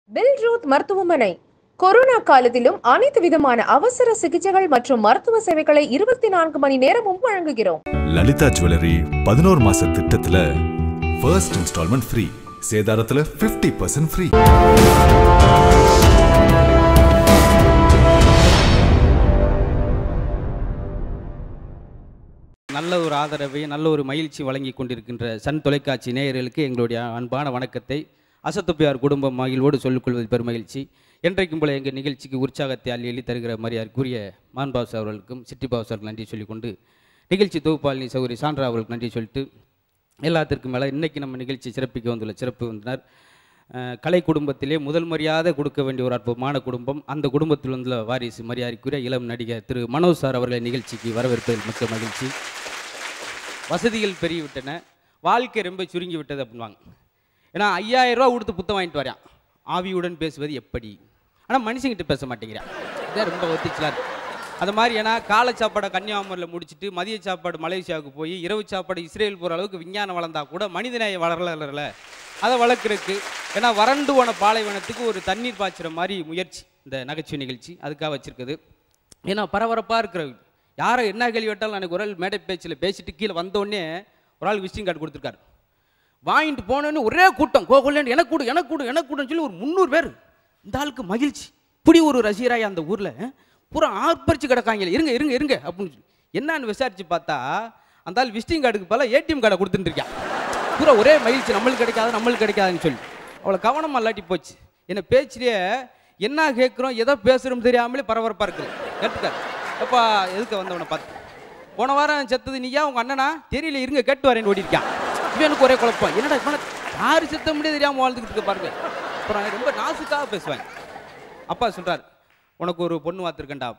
பில்ரூத் மருத்துவமனை கொரோனா காலத்திலும் அனைத்து விதமான அவசர சிகிச்சைகள் மற்றும் மருத்துவ சேவைகளை இருபத்தி நான்கு மணி நேரமும் வழங்குகிறோம் லலிதா ஜுவல்லரி பதினோரு மாச திட்டத்துல ஃபர்ஸ்ட் இன்ஸ்டால்மெண்ட் ஃப்ரீ சேதாரத்துல 50% பர்சன்ட் ஃப்ரீ நல்ல ஒரு ஆதரவை நல்ல ஒரு மகிழ்ச்சி வழங்கி கொண்டிருக்கின்ற சன் தொலைக்காட்சி நேயர்களுக்கு எங்களுடைய அன்பான வணக்கத்தை அசத்துப்பியார் குடும்பம் மகிழ்வோடு சொல்லிக்கொள்வது பெருமகிழ்ச்சி என்றைக்கும் போல எங்கள் நிகழ்ச்சிக்கு உற்சாகத்தை அள்ளி அள்ளி தருகிற மரியாதைக்குரிய மான்பாஸ் அவர்களுக்கும் சிட்டிபாஸ் அவர்களுக்கு நன்றி சொல்லிக்கொண்டு நிகழ்ச்சி தொகுப்பாளினி சௌரி சான்றா அவர்களுக்கு நன்றி சொல்லிட்டு எல்லாத்திற்கும் மேலே இன்னைக்கு நம்ம நிகழ்ச்சி சிறப்பிக்க வந்துள்ள சிறப்பு வந்தனர் அஹ், கலை குடும்பத்திலே முதல் மரியாதை கொடுக்க வேண்டிய ஒரு அற்புதமான குடும்பம் அந்த குடும்பத்தில் வந்துள்ள வாரிசு மரியாதைக்குரிய இளம் நடிகர் திரு மனோஜ் சார் அவர்களை நிகழ்ச்சிக்கு வரவேற்பதில் மிக்க மகிழ்ச்சி வசதிகள் பெருகிவிட்டன வாழ்க்கை ரொம்ப சுருங்கி விட்டது அப்படின்வாங்க ஏன்னா ஐயாயிரம் ரூபா கொடுத்து புத்தம் வாங்கிட்டு வரான் ஆவியுடன் பேசுவது எப்படி ஆனால் மனுஷங்கிட்ட பேச மாட்டேங்கிறான் இதான் ரொம்ப ஒத்திச்சலாக இருக்கு அது மாதிரி ஏன்னா காலை சாப்பாடை கன்னியாகுமரியில் முடிச்சுட்டு மதிய சாப்பாடு மலேசியாவுக்கு போய் இரவு சாப்பாடு இஸ்ரேல் போகிற அளவுக்கு விஞ்ஞானம் வளர்ந்தா கூட மனிதநேய வளரல அதை வளர்க்குறதுக்கு ஏன்னா வறண்டு போன பாலைவனத்துக்கு ஒரு தண்ணீர் பாய்ச்சுற மாதிரி முயற்சி இந்த நகைச்சுவை நிகழ்ச்சி அதுக்காக வச்சிருக்குது ஏன்னா பரபரப்பாக இருக்கிற யாரை என்ன கேள்வி கேட்டாலும் எனக்கு ஒரு ஆள் மேடை பேச்சில் பேசிட்டு கீழே வந்தோடனே ஒரு ஆள் விசிட்டிங் கார்டு கொடுத்துருக்காரு வாங்கிட்டு போனோடனே ஒரே கூட்டம் கோகுலேண்டு எனக்கு கூடு எனக்கு கூடு எனக்கு கூடுன்னு சொல்லி ஒரு முந்நூறு பேர் இந்த ஆளுக்கு மகிழ்ச்சி இப்படி ஒரு ரசிகராய் அந்த ஊரில் பூரா ஆர்ப்பரிச்சு கிடக்காங்க இருங்க இருங்க இருங்க அப்படின்னு சொல்லி என்னன்னு விசாரிச்சு பார்த்தா அந்த ஆள் விசிட்டிங் கார்டுக்கு பல ஏடிஎம் கார்டை கொடுத்துட்டு இருக்கான் பூரா ஒரே மகிழ்ச்சி நம்மளுக்கு கிடைக்காது நம்மளுக்கு கிடைக்காதுன்னு சொல்லி அவளை கவனமாக இல்லாட்டி போச்சு என்ன பேச்சிலேயே என்ன கேட்குறோம் எதை பேசுகிறோம் தெரியாமலே பரபரப்பாக இருக்குது கேட்டுக்கார் அப்பா எதுக்கு வந்தவனை பார்த்து போன வாரம் செத்தது நீயா உங்கள் அண்ணனா தெரியல இருங்க கேட்டு வரேன்னு ஓடிருக்கான் இவன் எனக்கு ஒரே குழப்பம் என்னடா இவனை யாரு செத்த முடியாது தெரியாமல் வாழ்ந்துக்கிட்டு இருக்க பாருங்க அப்புறம் ரொம்ப நாசுக்காக பேசுவாங்க அப்பா சொல்றார் உனக்கு ஒரு பொண்ணு பார்த்துருக்கேன்டா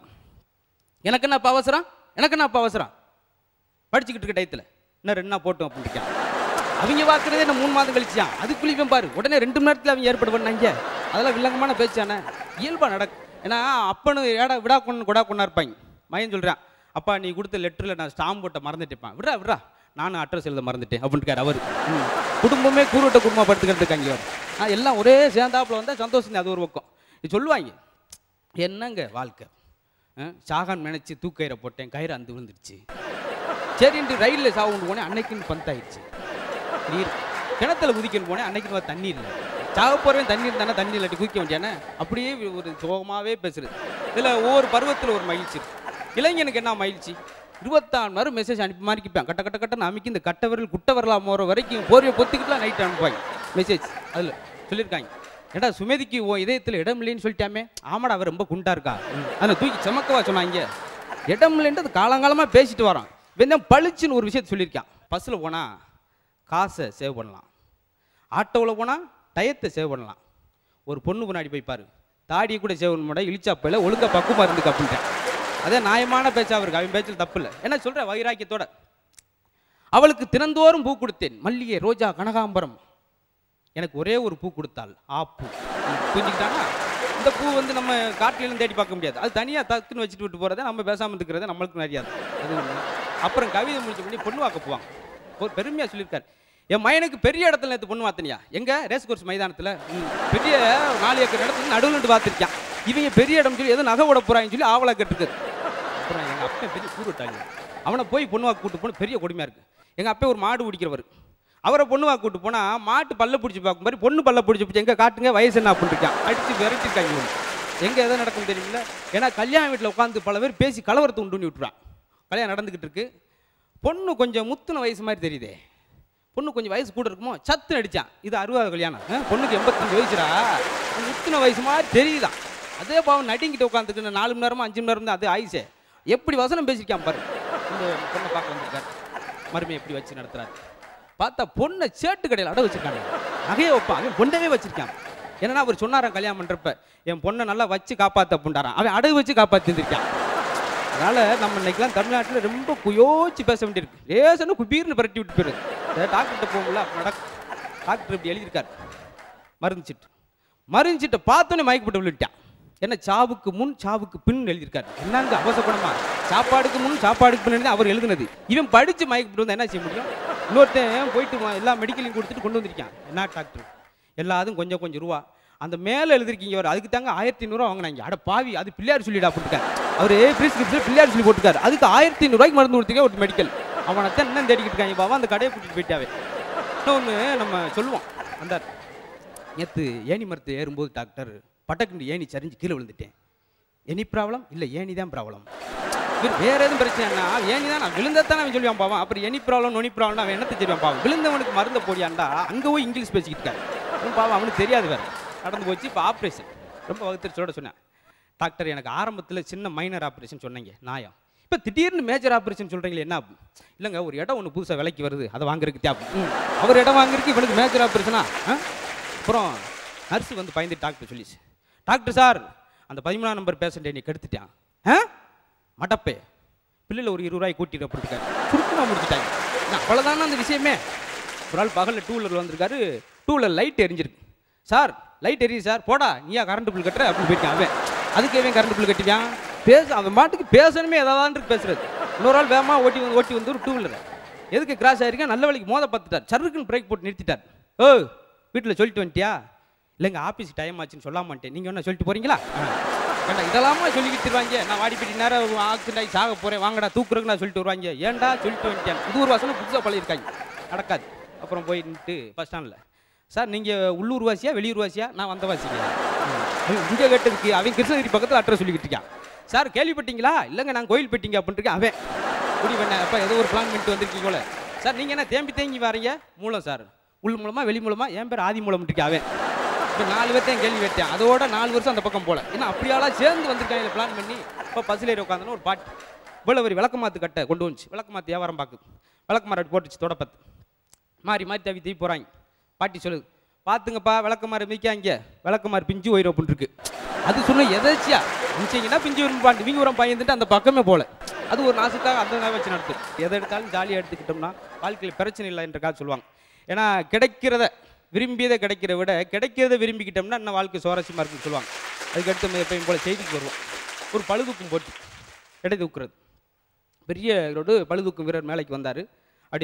எனக்கு என்ன அப்போ அவசரம் எனக்கு என்ன அப்போ அவசரம் படிச்சுக்கிட்டு இருக்க டயத்தில் இன்னும் ரெண்டு நாள் போட்டோம் அப்படின்னு அவங்க பார்க்குறதே என்ன மூணு மாதம் கழிச்சான் அதுக்குள்ள இவன் பாரு உடனே ரெண்டு மணி நேரத்தில் அவங்க ஏற்பாடு பண்ணாங்க அதெல்லாம் வில்லங்கமான பேச்சானே இயல்பாக நடக்கு ஏன்னா அப்பனு ஏடா விடா கொண்டு கொடா கொண்டா இருப்பாங்க மயன் சொல்கிறான் அப்பா நீ கொடுத்த லெட்டரில் நான் ஸ்டாம்ப் போட்ட மறந்துட்டேன் விட்றா விட்றா நானும் அட்ரஸ் எழுத மறந்துட்டேன் அப்படின்ட்டு அவர் ம். குடும்பமே கூறுவட்ட குடும்பம் படுத்துக்கிறதுக்கு அங்கே அவர் நான் எல்லாம் ஒரே சேர்ந்தாப்புல வந்தால் சந்தோஷம் அது ஒரு பக்கம் இது சொல்லுவாங்க என்னங்க வாழ்க்கை ஆ, சாகான் நினைச்சு தூக்கயிறை போட்டேன் கயிறு அந்து விழுந்துருச்சு சரின்ட்டு ரயிலில் சாவு கொண்டு போனேன் அன்னைக்குன்னு பந்தாயிடுச்சு நீர் கிணத்துல குதிக்கணும் போனேன் அன்னைக்கு வந்து தண்ணி இல்லை சாக போகிறேன் தண்ணி இருந்தானே தண்ணி இல்லாட்டி குதிக்க வேண்டியானே அப்படியே ஒரு சோகமாகவே பேசுறது இதில் ஒவ்வொரு பருவத்தில் ஒரு மகிழ்ச்சி இருக்கு இளைஞனுக்கு என்ன மகிழ்ச்சி இருபத்தாறு நேரம் மெசேஜ் அனுப்பி மாறிக்கிப்பேன் கட்ட கட்ட கட்ட அமைக்கி இந்த கட்ட விரல் குட்ட விரலாம் போகிற வரைக்கும் போர்வை பொத்துக்கிட்டுலாம் நைட் அனுப்புவாங்க மெசேஜ் அதில் சொல்லியிருக்காங்க ஏடா சுமதிக்கு ஓ இதயத்தில் இடம் இல்லைன்னு சொல்லிட்டாமே ஆமாடா அவர் ரொம்ப குண்டா இருக்கா அதை தூக்கி சமக்கவா சொன்னாங்க இடம் இல்லைன்ட்டு அது காலங்காலமாக பேசிட்டு வரோம் இவன் தான் பளிச்சுன்னு ஒரு விஷயத்தை சொல்லியிருக்கான் பஸ்ஸில் போனால் காசை சேவ் பண்ணலாம் ஆட்டோவில் போனால் டயத்தை சேவ் பண்ணலாம் ஒரு பொண்ணு முன்னாடி போய் பாரு தாடியை கூட சேவ் பண்ண முடியாது இழிச்சாப்பில் ஒழுங்கா பக்குவமாக இருந்துக்கு அப்படின்ட்டேன் அதே நியாயமான பேச்சா அவருக்கு அவன் பேச்சில் தப்பு இல்லை என்ன சொல்கிற வைராக்கியத்தோட அவளுக்கு தினந்தோறும் பூ கொடுத்தேன் மல்லிகை ரோஜா கனகாம்பரம் எனக்கு ஒரே ஒரு பூ கொடுத்தாள் ஆ பூ புரிஞ்சுக்கிட்டானா இந்த பூ வந்து நம்ம காட்டிலும் தேடி பார்க்க முடியாது அது தனியாக தக்குன்னு வச்சுட்டு விட்டு போகிறத நம்ம பேசாமல் இருக்கிறத நம்மளுக்கு நிறையாது அது ஒண்ணு. அப்புறம் கவிதை முடிச்ச பண்ணி பொண்ணு வாக்க போவாங்க ஒரு பெருமையாக சொல்லியிருக்காரு என் மயனுக்கு பெரிய இடத்துல நேற்று பொண்ணு வாத்தனியா எங்க ரேஸ் கோர்ஸ் மைதானத்தில் பெரிய நாலு ஏக்கர் இடத்துல நடுவில் நின்று பார்த்துருக்கான் இவங்க பெரிய இடம் சொல்லி எதோ நகை விட போறாங்கன்னு சொல்லி ஆவலா கேட்டுருக்குது அப்புறம் எங்கள் அப்பா பெரிய கூறுட்டாங்க அவனை போய் பொண்ணு வாக்கு கூட்டு போன பெரிய கொடுமையாக இருக்கு எங்கள் அப்பா ஒரு மாடு பிடிக்கிறவர் அவரை பொண்ணு வாக்கு கூட்டு போனால் மாட்டு பல்ல பிடிச்சி பார்க்கும் மாதிரி பொண்ணு பல்ல பிடிச்சி பிடிச்சி எங்கே காட்டுங்க வயசு என்ன அப்படின்னு இருக்கான் அடித்து விரட்டிருக்காங்க இவனு. எங்கே எதை நடக்கும் தெரியல ஏன்னா கல்யாண வீட்டில் உட்காந்து பல பேர் பேசி கலவரத்தை உண்டு பண்ணி விட்டுறான் கல்யாணம் நடந்துக்கிட்டு இருக்கு பொண்ணு கொஞ்சம் முத்துன வயசு மாதிரி தெரியுதே பொண்ணு கொஞ்சம் வயசு கூட இருக்குமோ சத்து அடிச்சான் இது அறுபது கல்யாணம் ஆ, பொண்ணுக்கு எண்பத்தஞ்சு வயசுடா முத்துன வயசு மாதிரி தெரியுதான் அதே பாவம் நடிங்கிட்டு உட்காந்துக்கிட்டு நாலு மணி நேரமா அஞ்சு மணி நேரம் தான் அது ஆயிசே எப்படி வசனம் பேசியிருக்கான் பாரு இந்த பொண்ணை பார்க்க வந்திருக்காரு மருமையை எப்படி வச்சு நடத்துறாரு பார்த்தா பொண்ணை சேட்டு கடையில் அடை வச்சிருக்காங்க நகையை வைப்பான் அவன் பொண்ணவே வச்சிருக்கான் என்னன்னா அவர் சொன்னாராம் கல்யாணம் பண்றப்ப என் பொண்ணை நல்லா வச்சு காப்பாத்த அப்படின்றாராம் அவன் அடகு வச்சு காப்பாத்தி இருந்திருக்கான் அதனால நம்ம இன்னைக்கெல்லாம் தமிழ்நாட்டில் ரொம்ப குயோச்சு பேச வேண்டியிருக்கு லேசன்னு குபீர்னு பரட்டி விட்டு போயிருது இந்த டாக்டர்கிட்ட போகும்ல அப்ப நடக்கும் டாக்டர் இப்படி எழுதியிருக்காரு மருந்து சீட்டு மருந்து சீட்டை பார்த்தோன்னே மயக்க போட்டு விழுட்டான் என்ன சாவுக்கு முன் சாவுக்கு பின் எழுதியிருக்காரு என்னங்க அவசரப்படமா சாப்பாடுக்கு முன் சாப்பாடுக்கு பின் எழுதி அவர் எழுதுனது இவன் படிச்சு மயக்க போட்டு வந்தா என்ன செய்ய முடியும் இன்னொருத்தன் போயிட்டு வா- எல்லா மெடிக்கலையும் கொடுத்துட்டு கொண்டு வந்திருக்கான் என்ன டாக்டர் எல்லாத்துக்கும் கொஞ்சம் கொஞ்சம் ரூபா அந்த மேலே எழுதிருக்கீங்க அவர் அதுக்கு தாங்க ஆயிரத்தி ஐநூறுவா வாங்கினாங்க அட பாவி அது பிள்ளையார் சொல்லிடா போட்டுருக்காரு அவர் பிரிஸ்கிரிப்ஷன் பிள்ளையார் சொல்லி போட்டுருக்காரு அதுக்கு ஆயிரத்தி ஐநூறுவாய்க்கு மருந்து கொடுத்தீங்க ஒரு மெடிக்கல் அவனை தான் என்ன தேடிக்கிட்டு இருக்காங்க பாவா அந்த கடையை கூட்டிட்டு போயிட்டாவே இன்னொன்று நம்ம சொல்லுவோம் அந்த நேற்று ஏணி மரத்து ஏறும்போது டாக்டர் பட்டக்குண்டு ஏணி சரிஞ்சு கீழே விழுந்துட்டேன் எனி ப்ராப்ளம் இல்லை ஏணி தான் ப்ராப்ளம் வேற எதுவும் பிரச்சனைனா ஏணி தான் நான் விழுந்ததான் அவன் சொல்லுவான் பாவம் அப்புறம் எனி ப்ராப்ளம் நொனி ப்ராப்ளம் அவன் என்னத்தை தெரியும் பாவம் விழுந்தவனுக்கு மருந்த போடியாண்டா அங்கே போய் இங்கிலீஷ் பேசிக்கிட்டு இருக்காரு அவன் பாவம் அவனுக்கு தெரியாது வேற நடந்து போச்சு இப்போ ஆப்ரேஷன் ரொம்ப வகுத்தறிச்சோட சொன்னேன் டாக்டர் எனக்கு ஆரம்பத்தில் சின்ன மைனர் ஆப்ரேஷன் சொன்னீங்க நாயம் இப்போ திடீர்னு மேஜர் ஆப்ரேஷன் சொல்கிறீங்களே என்ன ஆகும்? இல்லைங்க ஒரு இடம் ஒன்று புதுசாக விலைக்கு வருது அதை வாங்குறதுக்கு தேவை ம். அவர் இடம் வாங்குறதுக்கு இவனுக்கு மேஜர் ஆப்ரேஷனா ஆ? அப்புறம் நர்ஸு வந்து பயந்து டாக்டர் சொல்லிச்சு டாக்டர் சார் அந்த பதிமூணாம் நம்பர் பேஷண்ட்டை நீ கெடுத்துட்டான் ஆ மடப்பே பிள்ளையில் ஒரு இருபது ரூபாய் கூட்டிட்டு அப்படின்ட்டு சுருக்கமாக முடிச்சுட்டாங்க நான் அவ்வளோதானே அந்த விஷயமே ஒரு ஆள் பகலில் டூ வீலர் வந்திருக்காரு டூ வீலர் லைட் எரிஞ்சிருக்கு சார் லைட் எரியுது சார் போடா நீயா கரண்ட் பில் கட்டுற அப்படின்னு போயிருக்கான் அவன் அதுக்கு அவன் கரண்ட் பில் கட்டிக்கான் பேச அவன் மாட்டுக்கு பேசணுமே எதாவது பேசுறது இன்னொரு ஆள் வேகமாக ஓட்டி வந்து ஓட்டி வந்து ஒரு டூ வீலர் எதுக்கு கிராஸ் ஆயிருக்கேன் நல்ல வழிக்கு மோத பார்த்துட்டார் சருக்குன்னு பிரேக் போட்டு நிறுத்திட்டார் ஓ வீட்டில் சொல்லிட்டு வந்துட்டியா இல்லைங்க ஆஃபீஸ் டைம் ஆச்சுன்னு சொல்லாம மாட்டேன் நீங்கள் என்ன சொல்லிட்டு போறீங்களா ஆ. ஏண்டா இதெல்லாமா சொல்லிக்கிட்டு இருவாங்க நான் வாடி போயிட்டு நேரம் ஆக்சிடென்ட் ஆகி சாக போகிறேன் வாங்கடா தூக்குறதுக்கு நான் சொல்லிட்டு வருவாங்க ஏன்டா சொல்லிட்டு வந்துட்டேன் இது ஒரு வசனம் புதுசாக பழகிருக்காங்க நடக்காது அப்புறம் போய் நின்றுட்டு பஸ் ஸ்டாண்டில் சார் நீங்கள் உள்ளூர் வாசியா வெளியூர் வாசியா நான் வந்த வாசிங்க இங்கே கேட்டதுக்கு அவன் கிருஷ்ணகிரி பக்கத்தில் அட்ரஸ் சொல்லிக்கிட்டு இருக்கான் சார் கேள்விப்பட்டீங்களா இல்லைங்க நான் கோயில் பெட்டிங்க அப்படின்ட்டு இருக்கேன் அவன் குடி பண்ண அப்போ ஏதோ ஒரு பிளான் பண்ணிட்டு வந்திருக்கீங்க போல சார் நீங்கள் என்ன தேம்பி தேங்கி வரீங்க மூலம் சார் உள் மூலமா வெளி மூலமா என் பேர் ஆதி மூலம் இருக்கேன் அவன் இப்போ நாலு பேர்த்தையும் கேள்வி கேட்டேன் அதோட நாலு வருஷம் அந்த பக்கம் போல ஏன்னா அப்படியாலாம் சேர்ந்து வந்திருக்காங்க இதில் பிளான் பண்ணி இப்போ பஸ்ஸில் ஏறி உட்காந்தோன்னு ஒரு பாட்டு இவ்வளோ ஒரு விளக்கமாத்து கட்டை கொண்டு வந்துச்சு விளக்கமாத்து வியாபாரம் பார்க்குது விளக்கமாறு போட்டுச்சு தொடப்பத்து மாறி மாறி தவி தவி போகிறாங்க பாட்டி சொல்லுது பார்த்துங்கப்பா விளக்கமாறு மிதிக்காங்க விளக்கமாறு பிஞ்சு ஒயிரும் அப்படின்னு இருக்கு அது சொன்ன எதாச்சியா மிச்சிங்கன்னா பிஞ்சு வரும் பாட்டு வீங்க உரம் பயந்துட்டு அந்த பக்கமே போல அது ஒரு நாசுக்காக அந்த நாள் வச்சு நடத்து எதை எடுத்தாலும் ஜாலியாக எடுத்துக்கிட்டோம்னா வாழ்க்கையில் பிரச்சனை இல்லை என்றக்காக சொல்லுவாங்க ஏன்னா கிடைக்கிறத விரும்பியதை கிடைக்கிறத விட கிடைக்கிறத விரும்பிக்கிட்டோம்னா இன்னும் வாழ்க்கை சுவாரஸ்யமாக இருக்குன்னு சொல்லுவாங்க அதுக்கடுத்து நம்ம எப்பயும் போல செய்திக்கு வருவோம் ஒரு பழுதுக்கும் போட்டு எடை தூக்குறது பெரிய ஒரு பழுதூக்கும் வீரர் மேலைக்கு வந்தார் அப்படி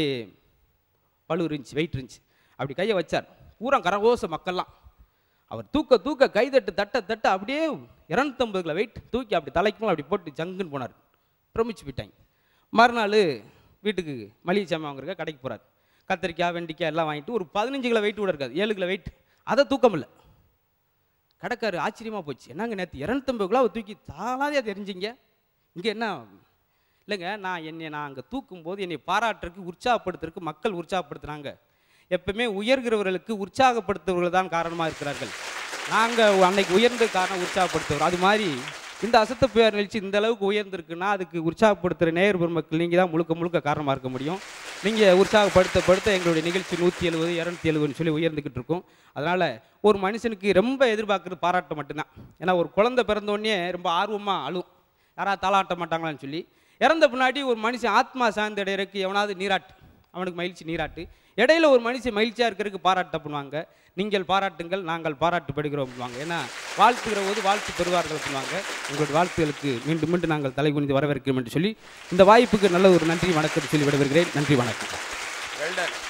பழு இருந்துச்சு வெயிட் இருந்துச்சு அப்படி கையை வச்சார் பூரா கரகோச மக்கள்லாம் அவர் தூக்க தூக்க கைதட்டு தட்ட தட்ட அப்படியே இரநூத்தம்பது கிலோ வெயிட் தூக்கி அப்படி தலைக்கு மேல அப்படி போட்டு ஜங்குன்னு போனார் பிரமிச்சு போயிட்டாங்க மறுநாள் வீட்டுக்கு மளிகை சாமான் வாங்குறக்க கடைக்கு போகிறார் கத்திரிக்காய் வெண்டிக்காய் எல்லாம் வாங்கிட்டு ஒரு பதினஞ்சு கிலோ வெயிட் கூட இருக்காது ஏழு கிலோ வெயிட் அதை தூக்கம் இல்லை கடைக்காரு ஆச்சரியமாக போச்சு என்னங்க நேற்று இரநூத்தம்பது கிலோ தூக்கி தாளாதையாக தெரிஞ்சிங்க இங்கே என்ன இல்லைங்க நான் என்னை நான் அங்கே தூக்கும்போது என்னை பாராட்டுறதுக்கு உற்சாகப்படுத்துறதுக்கு மக்கள் உற்சாகப்படுத்துனாங்க எப்பவுமே உயர்கிறவர்களுக்கு உற்சாகப்படுத்துவர்கள் தான் காரணமாக இருக்கிறார்கள் நாங்கள் அன்னைக்கு உயர்ந்த காரணம் உற்சாகப்படுத்துவோம் அது மாதிரி இந்த அசத்த புயல் நிகழ்ச்சி இந்த அளவுக்கு உயர்ந்திருக்குன்னா அதுக்கு உற்சாகப்படுத்துகிற நேயர் பெருமக்கள் நீங்கள் தான் முழுக்க முழுக்க காரணமாக இருக்க முடியும் நீங்கள் உற்சாகப்படுத்த படுத்த எங்களுடைய நிகழ்ச்சி நூற்றி எழுபது இரநூத்தி எழுபதுன்னு சொல்லி உயர்ந்துக்கிட்டு இருக்கோம் அதனால் ஒரு மனுஷனுக்கு ரொம்ப எதிர்பார்க்குறது பாராட்ட மட்டும்தான் ஏன்னா ஒரு குழந்தை பிறந்தோடனே ரொம்ப ஆர்வமாக அழும் யாராவது தாளாட்ட மாட்டாங்களான்னு சொல்லி இறந்த பின்னாடி ஒரு மனுஷன் ஆத்மா சார்ந்த இடையருக்கு எவனாவது நீராட்டு அவனுக்கு மகிழ்ச்சி நீராட்டு இடையில ஒரு மனுஷன் மகிழ்ச்சியாக இருக்கிறதுக்கு பாராட்ட பண்ணுவாங்க நீங்கள் பாராட்டுங்கள் நாங்கள் பாராட்டுப்படுகிறோம் பண்ணுவாங்க ஏன்னா வாழ்த்துகிற போது வாழ்த்து பெறுவார்கள் பண்ணுவாங்க உங்களுடைய வாழ்த்துகளுக்கு மீண்டும் மீண்டும் நாங்கள் தலை குனிந்து வரவேற்கிறோம் என்று சொல்லி இந்த வாய்ப்புக்கு நல்ல ஒரு நன்றி வணக்கத்தை சொல்லி விடைபெறுகிறேன் நன்றி வணக்கம் வெல்டன்